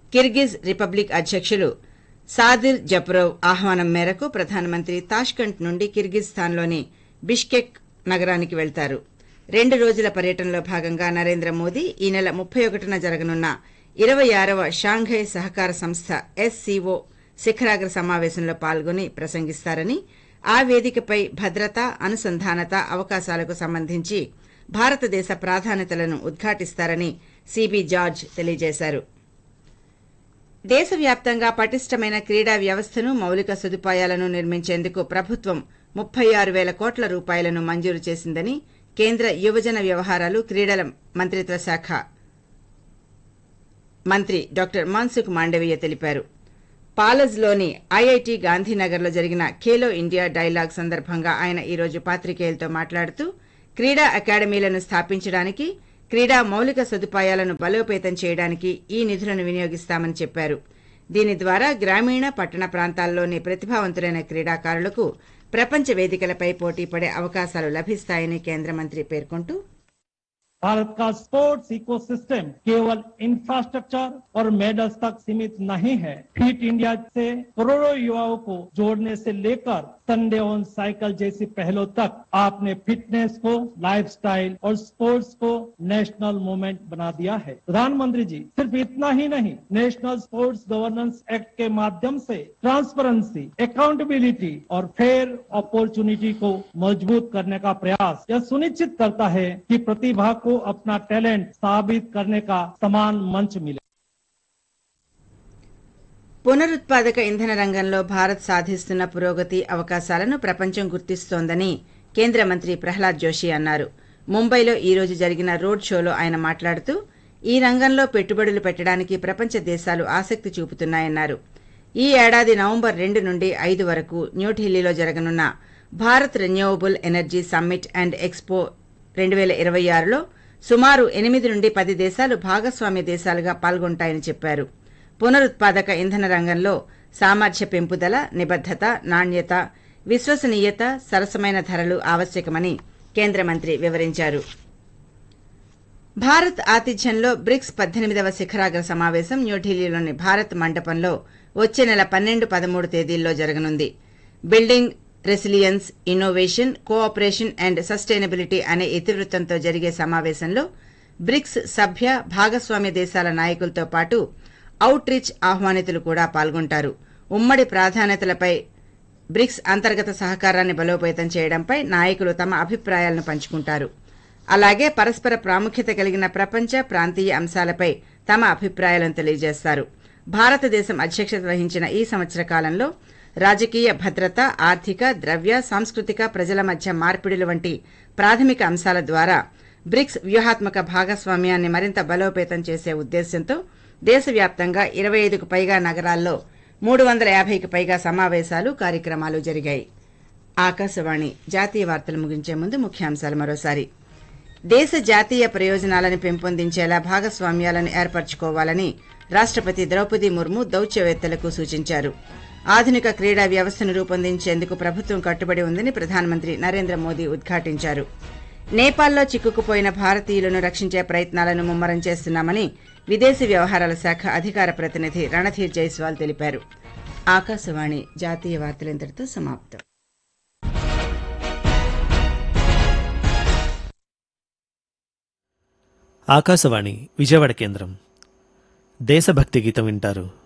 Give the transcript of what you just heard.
Kyrgyz republic అధ్యకులు సాదిర్ జప్రోవ్ ఆహ్వానం మేరకు ప్రధానమంత్రి తాష్కంట్ నుండి కిర్గిజ్స్థాన్లోని బిష్కెక్ నగరానికి వెళ్తారు రెండు రోజుల పర్యటనలో భాగంగా నరేంద్ర మోదీ ఈ నెల ముప్పై ఒకటిన జరగనున్న ఇరవై ఆరవ షాంఘై సహకార సంస్థ ఎస్సీఓ శిఖరాగ్ర సమావేశంలో పాల్గొని ప్రసంగిస్తారని ఆ వేదికపై భద్రత అనుసంధానత అవకాశాలకు సంబంధించి భారతదేశ ప్రాధాన్యతలను ఉద్ఘాటిస్తారని సిబి జార్జ్ తెలియజేశారు దేశవ్యాప్తంగా పటిష్టమైన క్రీడా వ్యవస్థను మౌలిక సదుపాయాలను నిర్మించేందుకు ప్రభుత్వం ముప్పై ఆరు వేల కోట్ల రూపాయలను మంజూరు చేసిందని కేంద్ర యువజన వ్యవహారాలు క్రీడల మంత్రిత్వ శాఖ మంత్రి డాక్టర్ మన్సుఖ్ మాండవీయ తెలిపారు పాలజ్లోని ఐఐటి గాంధీనగర్లో జరిగిన ఖేలో ఇండియా డైలాగ్ సందర్భంగా ఆయన ఈ రోజు పాత్రికేయులతో మాట్లాడుతూ క్రీడా అకాడమీలను స్థాపించడానికి క్రీడా మౌలిక సదుపాయాలను బలోపేతం చేయడానికి ఈ నిధులను వినియోగిస్తామని చెప్పారు దీని ద్వారా గ్రామీణ పట్టణ ప్రాంతాల్లోని ప్రతిభావంతులైన క్రీడాకారులకు ప్రపంచ వేదికలపై పోటీ పడే అవకాశాలు లభిస్తాయని కేంద్ర మంత్రి పేర్కొంటూ भारत का स्पोर्ट्स इकोसिस्टम केवल इंफ्रास्ट्रक्चर और मेडल्स तक सीमित नहीं है फिट इंडिया से करोड़ों युवाओं को जोड़ने से लेकर संडे ऑन साइकिल जैसी पहलों तक आपने फिटनेस को लाइफस्टाइल और स्पोर्ट्स को नेशनल मूवमेंट बना दिया है प्रधानमंत्री जी सिर्फ इतना ही नहीं नेशनल स्पोर्ट्स गवर्नेंस एक्ट के माध्यम से ट्रांसपेरेंसी अकाउंटेबिलिटी और फेयर अपॉर्चुनिटी को मजबूत करने का प्रयास यह सुनिश्चित करता है कि प्रतिभा को अपना टैलेंट साबित करने का समान मंच मिले పునరుత్పాదక ఇంధన రంగంలో భారత్ సాధిస్తున్న పురోగతి అవకాశాలను ప్రపంచం గుర్తిస్తోందని కేంద్ర మంత్రి ప్రహ్లాద్ జోషి అన్నారు ముంబైలో ఈ రోజు జరిగిన రోడ్ షోలో ఆయన మాట్లాడుతూ ఈ రంగంలో పెట్టుబడులు పెట్టడానికి ప్రపంచ దేశాలు ఆసక్తి చూపుతున్నాయన్నారు ఈ ఏడాది నవంబర్ రెండు నుండి ఐదు వరకు న్యూఢిల్లీలో జరగనున్న Bharat renewable energy summit and expo రెండు వేల ఇరవై ఆరులో సుమారు ఎనిమిది నుండి పది దేశాలు భాగస్వామ్య దేశాలుగా పాల్గొంటాయని చెప్పారు పునరుత్పాదక ఇంధన రంగంలో సామర్థ్య పెంపుదల నిబద్దత నాణ్యత విశ్వసనీయత సరసమైన ధరలు ఆవశ్యకమని కేంద్ర మంత్రి వివరించారు భారత్ ఆతిథ్యంలో బ్రిక్స్ పద్దెనిమిదవ శిఖరాగ్ర సమావేశం న్యూఢిల్లీలోని భారత్ మండపంలో వచ్చే నెల పన్నెండు పదమూడు తేదీల్లో జరగనుంది building resilience innovation cooperation and sustainability అనే ఇతివృత్తంతో జరిగే సమావేశంలో బ్రిక్స్ సభ్య భాగస్వామ్య దేశాల నాయకులతో పాటు అవుట్ రీచ్ ఆహ్వానితులు కూడా పాల్గొంటారు ఉమ్మడి ప్రాధాన్యతలపై బ్రిక్స్ అంతర్గత సహకారాన్ని బలోపేతం చేయడంపై నాయకులు తమ అభిప్రాయాలను పంచుకుంటారు అలాగే పరస్పర ప్రాముఖ్యత కలిగిన ప్రపంచ ప్రాంతీయ అంశాలపై తమ అభిప్రాయాలను తెలియజేస్తారు భారతదేశం అధ్యక్షత వహించిన ఈ సంవత్సర కాలంలో రాజకీయ భద్రత ఆర్థిక ద్రవ్య సాంస్కృతిక ప్రజల మధ్య మార్పిడులు వంటి ప్రాథమిక అంశాల ద్వారా బ్రిక్స్ వ్యూహాత్మక భాగస్వామ్యాన్ని మరింత బలోపేతం చేసే ఉద్దేశ్యంతో దేశవ్యాప్తంగా ఇరవై ఐదుకు పైగా నగరాల్లో మూడు వందల యాభైకి పైగా సమావేశాలు కార్యక్రమాలు జరిగాయి ఆకాశవాణి జాతీయ వార్తలు ముగించే ముందు ముఖ్యాంశాలు మరోసారి దేశ జాతీయ ప్రయోజనాలను పెంపొందించేలా భాగస్వామ్యాలను ఏర్పరచుకోవాలని రాష్టపతి ద్రౌపది ముర్ము దౌత్యవేత్తలకు సూచించారు ఆధునిక క్రీడా వ్యవస్థను రూపొందించేందుకు ప్రభుత్వం కట్టుబడి ఉందని ప్రధానమంత్రి నరేంద్ర మోదీ ఉద్ఘాటించారు నేపాల్లో చిక్కుకుపోయిన భారతీయులను రక్షించే ప్రయత్నాలను ముమ్మరం చేస్తున్నామని విదేశీ వ్యవహారాల శాఖ అధికార ప్రతినిధి రణధీర్ జైస్వాల్ తెలిపారు ఆకాశవాణి జాతీయ వార్తలు ఇంతటితో సమాప్తం ఆకాశవాణి విజయవాడ కేంద్రం దేశభక్తి గీతం వింటారు